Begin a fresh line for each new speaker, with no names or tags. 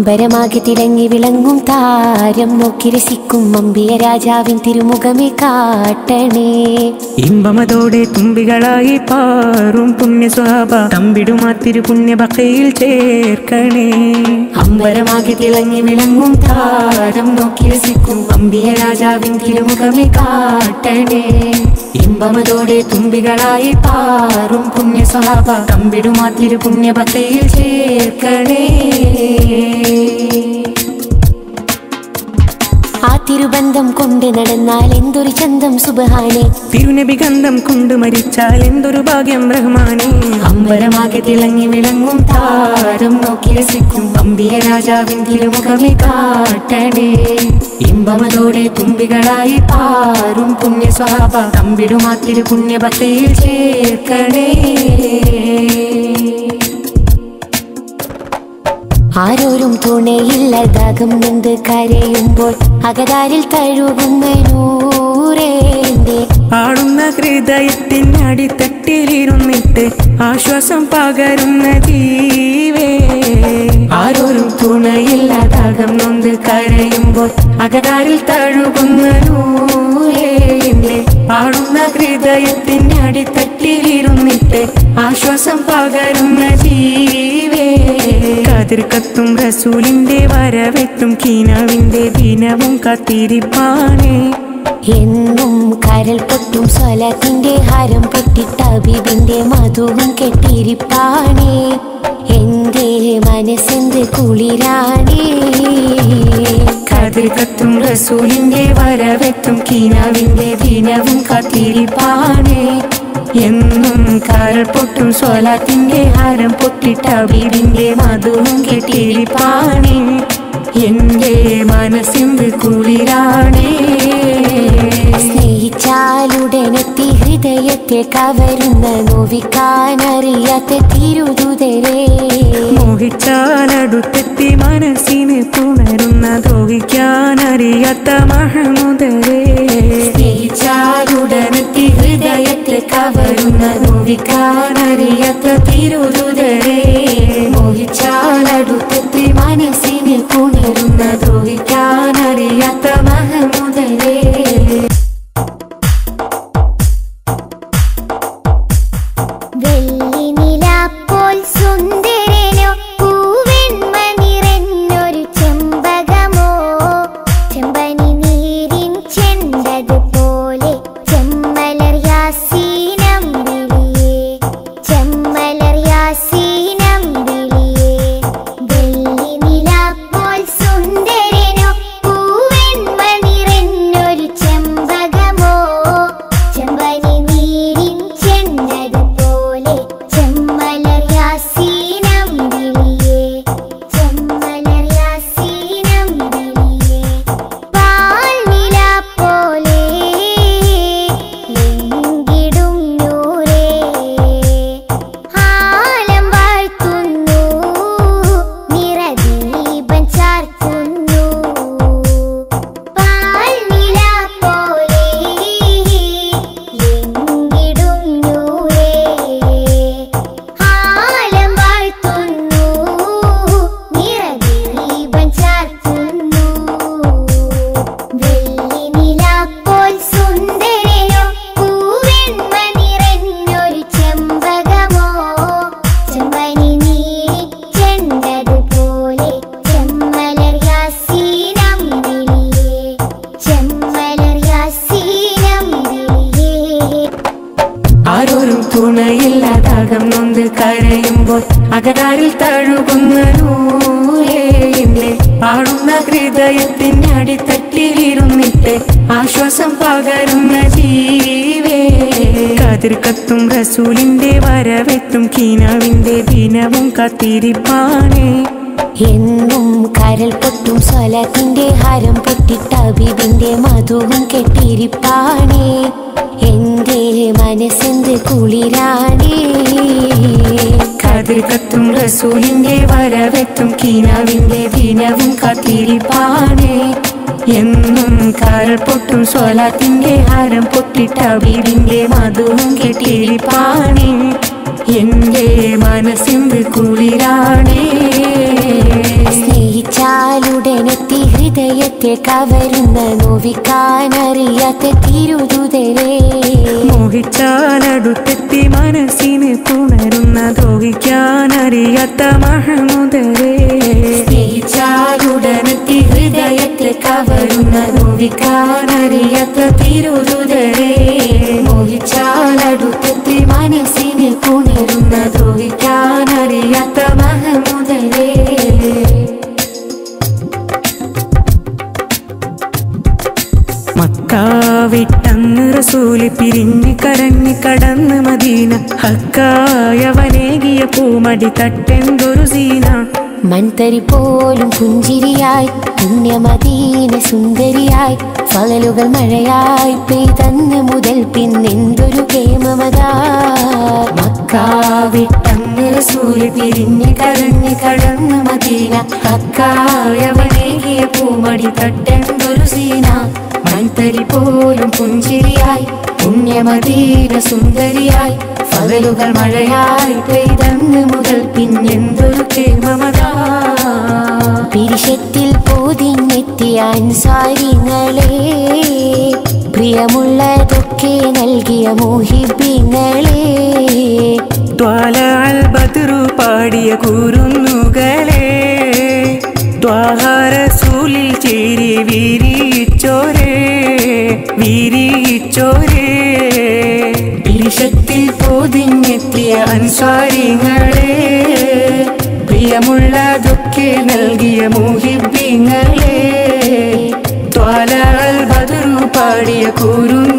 അമ്പരമാകെ തിളങ്ങി വിളങ്ങും താരം നോക്കി രസിക്കും അമ്പിയ രാജാവിൻ തിരുമുഖമേ കാട്ടണേ
ഇമ്പമതോടെ തുമ്പികളായി പാറും പുണ്യ സ്വഭാവ തമ്പിടുമാ തിരു പുണ്യ ബക്കയിൽ ചേർക്കണേ
അമ്പരമാകെ തിളങ്ങി വിളങ്ങും താരം നോക്കി രസിക്കും അമ്പിയ രാജാവിൻ തിരുമുഖമേ കാട്ടണേ ഇമ്പമതോടെ തുമ്പികളായി പാറും പുണ്യ സ്വഭാവ തമ്പിടുമാ തിരു പുണ്യ ഭക്തയിൽ ചേർക്കണേ ആ തിരുബന്ധം കൊണ്ട് നടന്നാൽ എന്തൊരു ചന്തം സുബഹാനെ
തിരുനബി ഗന്ധം കൊണ്ട് മരിച്ചാൽ എന്തൊരു ഭാഗ്യം റഹ്മാനെ
അമ്പരമാകെ തിളങ്ങി വിളങ്ങും താരം നോക്കി രസിക്കും അമ്പിയ രാജാവിൻ തിരുമുഖമേ കാട്ടണേ ഇമ്പമതോടെ തുമ്പികളായി പാറും പുണ്യ സ്വഭാവ തമ്പിടുമാ തിരു പുണ്യ ഭക്തയിൽ ചേർക്കണേ ആരോരും തുണയില്ലതാകും നിന്ന് കരയുമ്പോൾ അകതാരിൽ തഴുകുന്ന നൂറേന്റെ
ആടുന്ന ഹൃദയത്തിൻ്റെ അടിത്തട്ടിലിരുന്നിട്ട് ആശ്വാസം പകരുന്ന ജീവേ
ആരോരും തുണയില്ലാതാകം നൊന്ത് കരയുമ്പോൾ അകതാരിൽ തഴുകുന്ന നൂറേന്റെ
ആടുന്ന ഹൃദയത്തിൻ്റെ അടിത്തട്ടിലിരുന്നിട്ട് ആശ്വാസം പകരുന്ന ജീവേ കതിർ കത്തും റസൂലിന്റെ വരവെത്തും കീനാവിന്റെ ദിനവും കത്തിരിപ്പാണേ
എന്നും കരൽ പൊട്ടും സ്വലത്തിന്റെ ഹാരം പൊട്ടിട്ട ബിബിന്റെ മധുവും കെട്ടിരിപ്പാണേ എന്റെ മനസ്സെന്ത് കുളിരാണേ
കതിർ കത്തും റസൂലിന്റെ വരവെത്തും കീനാവിന്റെ ദിനവും കത്തിരിപ്പാണേ എന്നും കരൾ പൊട്ടും സ്വലാത്തിന്റെ ഹാരം പൊട്ടിട്ട ബീവിന്റെ മധുവും കെട്ടിരിപ്പാണേ എന്റെ മനസ്സിന്ത് കുളിരാണേ
സ്നേഹിച്ചാലുടനെത്തി ഹൃദയത്തെ കവരുന്ന നോവിക്കാനറിയാത്ത തിരുതുതരേ
മോഹിച്ചാലടുത്തെത്തി മനസ്സിന് പുണരുന്ന ദ്രോഹിക്കാനറിയാത്ത മഹമുദരേ
സ്നേഹിച്ചാലുടനെത്തി ഹൃദയത്തെ കവരുന്ന നോവിക്കാനറിയാത്ത തിരുതുതരേ മോഹിച്ചാലടുത്തെത്തി മനസ്സിനെ പുണരുന്ന ദ്രോഹിക്കാനറിയാത്ത മഹമുദരേ
വെള്ളിനിലാപ്പോൾ സുന്ദരനോ പൂവെണ്മ നിറഞ്ഞൊരു ചെമ്പകമോ ചെമ്പനി നീരിൻ ചെണ്ടതുപോലെ ചെമ്മലർ യാസീനം വിളിയേ ചെമ്മലർ യാസീനം വിളിയേ വെള്ളിനിലാപ്പോൾ സുന്ദരനോ പൂവെണ്മ നിറഞ്ഞൊരു ചെമ്പകമോ ചെമ്പനി നീരിൻ ചെണ്ടതുപോലെ ചെമ്മലർ യാസീനം വിളിയേ ചെമ്മലർ യാസീനം വിളിയേ പാൽനില പോലെ എങ്കിടും നൂറേ ആലം വാഴ്ത്തുന്നു നിറദീപം ചാർത്തുന്നു പാൽനില പോലെ എങ്കിടും നൂറേ ആലം വാഴ്ത്തുന്നു നിറദീപം ചാർത്തുന്നു വെള്ളിനിലാപ്പോൾ സുന്ദരനോ പൂവെണ്മ നിറഞ്ഞൊരു ചെമ്പകമോ ചെമ്പനി നീരി ചെണ്ടതുപോലെ ചെമ്മലർ യാസീനം വിളിയേ ചെമ്മലർ യാസീനം വിളിയേ
ആരോരും തുണയില്ലാതാകം നൊന്ത് കരയുമ്പോൾ അകതാരിൽ തഴുകുന്ന നൂലേന്റെ ആടുന്ന ഹൃദയത്തിന്റെ അടിത്തട്ടിലിരുന്നിട്ട് ആശ്വാസം പകരുന്ന ജീവേ കതിർ കത്തും റസൂലിന്റെ വരവെത്തും കീനാവിന്റെ ദിനവും കത്തിരിപ്പാണേ
എന്നും കരൽ പൊട്ടും സ്വലത്തിന്റെ ഹാരം പൊട്ടിട്ട ബിബിന്റെ മധുവും കെട്ടിരിപ്പാണേ എന്റെ മനസ്സെന്ത് കുളിരാണേ
കതിർ കത്തും റസൂലിന്റെ വരവെത്തും കീനാവിന്റെ ദിനവും കത്തിരിപ്പാണേ എന്നും കരൾ പൊട്ടും സ്വലാത്തിന്റെ ഹാരം പൊട്ടിട്ട ബീവിന്റെ മധുവും കെട്ടിരിപ്പാണേ എന്റെ മനസ്സിന്ത് കുളിരാണേ
സ്നേഹിച്ച സ്നേഹിച്ചാലുടനെത്തി ഹൃദയത്തെ കവരുന്ന നോവിക്കാനറിയാത്ത തിരുതുതരേ
മോഹിച്ചാലടുത്തെത്തി മനസ്സിന് പുണരുന്ന ദ്രോഹിക്കാനറിയാത്ത മഹമുദരേ
സ്നേഹിച്ചാലുടനെത്തി ഹൃദയത്തെ കവരുന്ന നോവിക്കാനറിയാത്ത തിരുതുതരേ മോഹിച്ചാലടുത്തെത്തി മനസ്സിന് പുണരുന്ന ദ്രോഹിക്കാനറിയാത്ത മഹമുദരേ
മക്കാവിട്ടന്ന് റസൂല് പിരിഞ്ഞ് കരഞ്ഞ് കടന്ന് മദീന ഹക്കായവനേകിയ പൂമടി തട്ടെന്തൊരു സീന
മൺതരി പോലും പുഞ്ചിരിയായി പുണ്യമദീന സുന്ദരിയായി ഫലലുകൾ മഴയായി പെയ്തന്ന് മുതൽ പിന്നെന്തൊരു കേമമതാ മക്കാവിട്ടന്ന് റസൂല് പിരിഞ്ഞ് കരഞ്ഞ് കടന്ന് മദീന ഹക്കായവനേകിയ പൂമടി തട്ടെന്തൊരു സീന മൺതരി പോലും പുഞ്ചിരിയായി പുണ്യമദീന സുന്ദരിയായി പകലുകൾ മഴയായി പെയ്തന്ന് മുതൽ പിന്നെന്തൊരു കേമമതാ പിരിശത്തിൽ പോതിഞ്ഞെത്തിയ അൻസാരിങ്ങളെ പ്രിയമുള്ളതൊക്കെ നൽകിയ മോഹിബിങ്ങളെ
ത്വാലാൽ ബദ്രു പാടിയ കുരുന്നുകളെ ത്വാഹാരസൂലിൽ ചേരി വീരിച്ചോരേ വീരിച്ചോരേ
പിരിശത്തിൽ പോതിഞ്ഞെത്തിയ അൻസാരിങ്ങളെ പ്രിയമുള്ളതൊക്കെ നൽകിയ മോഹിബിങ്ങളെ
ത്വാലാൽ ബദ്രു പാടിയ കുരുന്നു